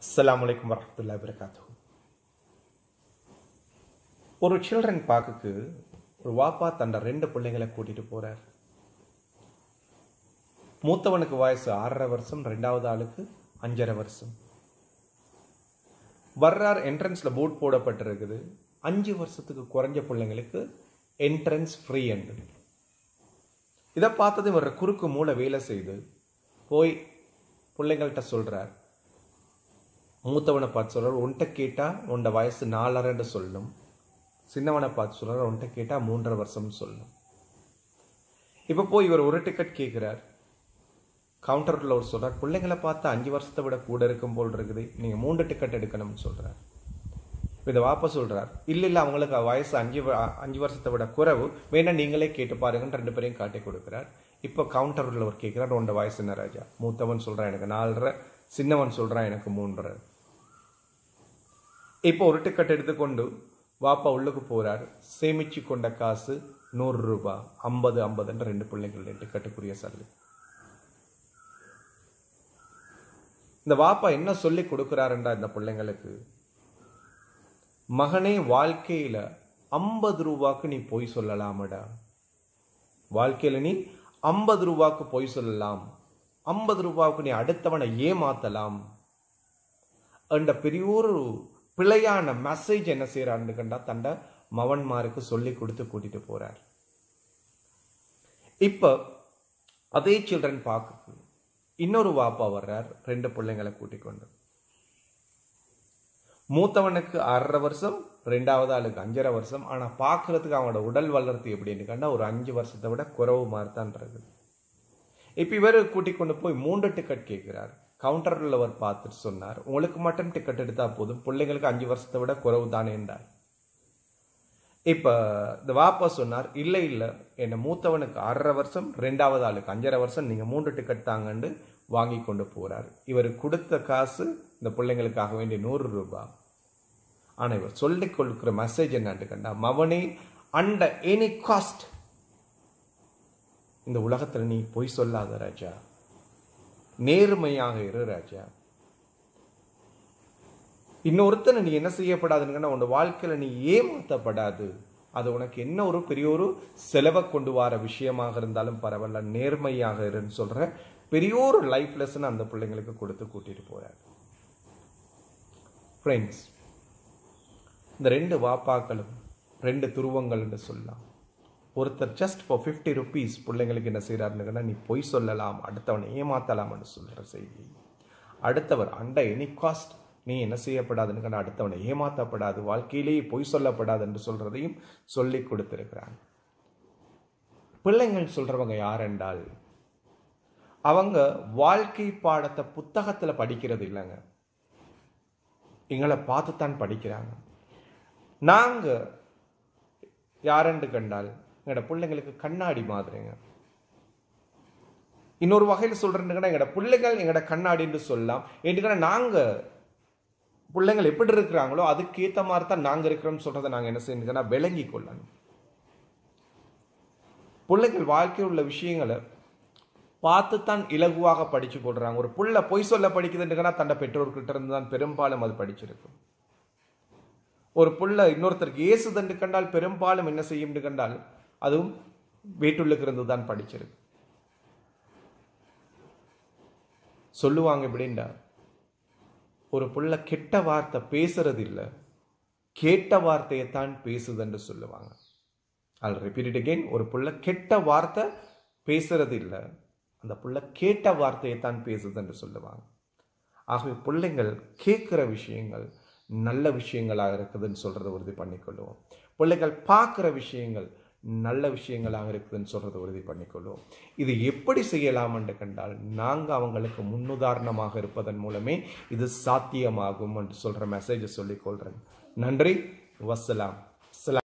அஸ்ஸலாமு அலைக்கும் வரஹ்மத்துல்லாஹி வபரகாத்துஹு ஒரு சில்ட்ரன் பார்க்குக்கு ஒரு வாப்பா தண்ட ரெண்டு பிள்ளைங்களை கூட்டிட்டு போறார் மூத்தவனுக்கு வயசு ஆறரை வருஷம் ரெண்டாவது ஆளுக்கு அஞ்சரை வருஷம் வர்றார் என்ட்ரன்ஸ்ல போர்ட் போடப்பட்டிருக்குது அஞ்சு வருஷத்துக்கு குறைஞ்ச பிள்ளைங்களுக்கு என்ட்ரன்ஸ் ஃப்ரீ என்று இதை பார்த்தது இவர் குறுக்கு மூளை வேலை செய்து போய் பிள்ளைங்கள்ட்ட சொல்றார் மூத்தவனை பார்த்து சொல்றார் உன்கிட்ட கேட்டா உன்ட வயசு நாலரைன்னு சொல்லணும் சின்னவனை பார்த்து சொல்றார் உன்கிட்ட கேட்டா மூன்றரை வருஷம்னு சொல்லணும் இப்போ போய் இவர் ஒரு டிக்கெட் கேட்கிறார் கவுண்டரில் ஒரு சொல்றார் பிள்ளைங்களை பார்த்தா அஞ்சு வருஷத்தை விட கூட இருக்கும் போல் இருக்குது நீங்க மூன்று டிக்கெட் எடுக்கணும்னு சொல்றார் இதை வாப்பா சொல்றார் இல்ல இல்ல அவங்களுக்கு வயசு அஞ்சு வ- அஞ்சு வருஷத்தை விட குறைவு வேணா நீங்களே கேட்டு பாருங்கன்னு ரெண்டு பேரையும் காட்டி கொடுக்கிறார் இப்போ கவுண்டர் உள்ளவர் கேட்கிறார் உண்ட வயசு என்ன ராஜா மூத்தவன் சொல்றான் எனக்கு நாலரை சின்னவன் சொல்றான் எனக்கு மூன்றரை இப்போ ஒரு டிக்கெட் எடுத்துக்கொண்டு வாப்பா உள்ளுக்கு போறார் சேமிச்சு கொண்ட காசு நூறு ரூபாய் ஐம்பது ஐம்பதுன்ற ரெண்டு பிள்ளைகள் டிக்கெட்டுக்குரிய சல்லு இந்த வாப்பா என்ன சொல்லி கொடுக்கிறாருண்டா இந்த பிள்ளைங்களுக்கு மகனே வாழ்க்கையில ஐம்பது ரூபாக்கு நீ பொய் சொல்லலாமடா வாழ்க்கையில நீ ஐம்பது ரூபாக்கு பொய் சொல்லலாம் ஐம்பது ரூபாவுக்கு நீ அடுத்தவனை ஏமாத்தலாம் என்ற பெரிய ஒரு பிழையான மெசேஜ் என்ன செய்யறாருன்னு கண்டா தண்ட மவன்மாருக்கு சொல்லி கொடுத்து கூட்டிட்டு போறார் இப்ப அதே சில்ட்ரன் பார்க்க இன்னொரு வாப்பா வர்றார் ரெண்டு பிள்ளைங்களை கூட்டிக் கொண்டு மூத்தவனுக்கு அரை வருஷம் ரெண்டாவது ஆளுக்கு அஞ்சரை வருஷம் ஆனா பார்க்கறதுக்கு அவனோட உடல் வளர்த்து எப்படின்னு கண்டா ஒரு அஞ்சு வருஷத்தை விட குறவு மாதிரி தான் இருக்குது இப்ப இவர் கூட்டிக் கொண்டு போய் மூன்று டிக்கெட் கேட்கிறார் கவுண்டர் உள்ளவர் பார்த்துட்டு சொன்னார் உங்களுக்கு மட்டும் டிக்கெட் எடுத்தா போதும் பிள்ளைங்களுக்கு அஞ்சு வருஷத்தை விட குறவு தானே என்றார் இப்ப இந்த வாப்பா சொன்னார் இல்ல இல்ல என்ன மூத்தவனுக்கு அரை வருஷம் ரெண்டாவது ஆளுக்கு அஞ்சரை வருஷம் நீங்க மூன்று டிக்கெட் தாங்கன்னு வாங்கி கொண்டு போறார் இவர் கொடுத்த காசு இந்த பிள்ளைங்களுக்காக வேண்டிய நூறு ரூபாய் ஆனா இவர் சொல்லிக் கொடுக்கிற மெசேஜ் என்னன்னு கண்டா மவனே அண்ட எனி காஸ்ட் இந்த உலகத்துல நீ பொய் சொல்லாத ராஜா நேர்மையாக இரு ராஜா இன்னொருத்தனை நீ என்ன செய்யப்படாதுன்னு உன் வாழ்க்கையில நீ ஏமாத்தப்படாது அது உனக்கு என்ன ஒரு பெரிய ஒரு செலவை கொண்டு வர விஷயமாக இருந்தாலும் பரவாயில்ல நேர்மையாக இருன்னு சொல்ற பெரிய ஒரு லைஃப் லெசன் அந்த பிள்ளைங்களுக்கு கொடுத்து கூட்டிட்டு போறாரு ஃப்ரெண்ட்ஸ் இந்த ரெண்டு வாப்பாக்களும் ரெண்டு துருவங்கள் என்று சொல்லலாம் ஒருத்தர் ஜஸ்ட் ஃபார் ஃபிஃப்டி ருபீஸ் பிள்ளைங்களுக்கு என்ன செய்கிறாருன்னு நீ பொய் சொல்லலாம் அடுத்தவனை ஏமாத்தலாம்னு சொல்கிற செய்தி அடுத்தவர் அண்ட எனி காஸ்ட் நீ என்ன செய்யப்படாதுன்னு அடுத்தவனை ஏமாத்தப்படாது வாழ்க்கையிலேயே பொய் சொல்லப்படாது என்று சொல்றதையும் சொல்லி கொடுத்திருக்கிறாங்க பிள்ளைங்கள் சொல்றவங்க யார் என்றால் அவங்க வாழ்க்கை பாடத்தை புத்தகத்துல படிக்கிறது இல்லைங்க எங்களை பார்த்துத்தான் படிக்கிறாங்க நாங்க யாரென்று கண்டால் எங்களோட பிள்ளைங்களுக்கு கண்ணாடி மாதிரிங்க இன்னொரு வகையில் சொல்றேன்னு எங்களோட பிள்ளைகள் எங்களோட கண்ணாடின்னு சொல்லலாம் ஏன்னுக்கா நாங்க பிள்ளைங்கள் எப்படி இருக்கிறாங்களோ அதுக்கேற்ற மாதிரி தான் நாங்க இருக்கிறோம்னு சொல்றதை நாங்க என்ன செய்யணுங்கன்னா விளங்கி கொள்ளணும் பிள்ளைகள் வாழ்க்கையில் உள்ள விஷயங்களை பார்த்துத்தான் இலகுவாக படிச்சு கொள்றாங்க ஒரு புள்ள பொய் சொல்ல படிக்குதுன்றா தன்னை பெற்றோர்கிட்ட இருந்து தான் பெரும்பாலும் அது படிச்சிருக்கும் ஒரு புள்ள இன்னொருத்தருக்கு ஏசுதண்டு கண்டால் பெரும்பாலும் என்ன செய்யும் கண்டால் அதுவும் வீட்டுள்ளுக்கு இருந்து தான் படிச்சிருக்கு சொல்லுவாங்க எப்படின்னா ஒரு புள்ள கெட்ட வார்த்தை பேசுறது இல்லை கேட்ட வார்த்தையை தான் பேசுதுன்னு சொல்லுவாங்க I'll repeat it again ஒரு புள்ள கெட்ட வார்த்தை பேசுறது இல்லை அந்த புள்ள கேட்ட வார்த்தையை தான் பேசுதுன்னு சொல்லுவாங்க ஆகவே பிள்ளைங்கள் கேட்குற விஷயங்கள் நல்ல விஷயங்களாக இருக்குதுன்னு சொல்றதை உறுதி பண்ணிக்கொள்வோம் பிள்ளைகள் பார்க்குற விஷயங்கள் நல்ல விஷயங்களாக இருக்குதுன்னு சொல்றதை உறுதி பண்ணிக்கொள்வோம் இது எப்படி செய்யலாம் என்று கண்டால் நாங்கள் அவங்களுக்கு முன்னுதாரணமாக இருப்பதன் மூலமே இது சாத்தியமாகும் என்று சொல்ற மெசேஜை சொல்லிக் கொள்றேன் நன்றி வசலாம்